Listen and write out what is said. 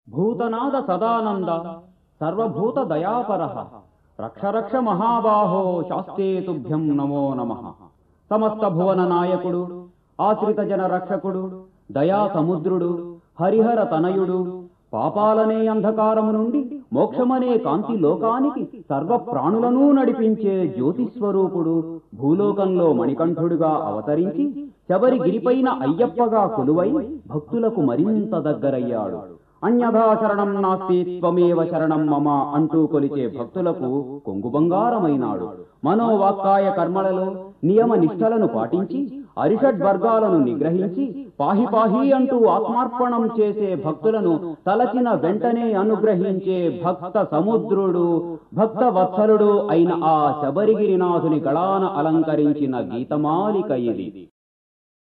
భూతనాద సదానంద సర్వభూత దయాపర రక్ష రక్ష మహాబాహో శాస్తే తుభ్యం నమో నమ సమస్త భువన నాయకుడు ఆశ్రిత జన రక్షకుడు దయా సముద్రుడు హరిహర తనయుడు పాపాలనే అంధకారము నుండి మోక్షమనే కాంతి లోకానికి సర్వ ప్రాణులను నడిపించే జ్యోతిస్వరూపుడు భూలోకంలో మణికంఠుడుగా అవతరించి శబరి గిరిపైన అయ్యప్పగా కొలువై భక్తులకు మరింత దగ్గరయ్యాడు అన్యథా శరణం నాస్తి త్వమేవ శరణం మమ అంటూ కొలిచే భక్తులకు కొంగు బంగారమైనాడు మనోవాక్కాయ కర్మలలో నియమ నిష్టలను పాటించి అరిషడ్ వర్గాలను నిగ్రహించి పాహి పాహి అంటూ ఆత్మార్పణం చేసే భక్తులను తలచిన వెంటనే అనుగ్రహించే భక్త సముద్రుడు భక్త వత్సలుడు అయిన ఆ శబరిగిరినాథుని గళాన అలంకరించిన గీతమాలిక ఇది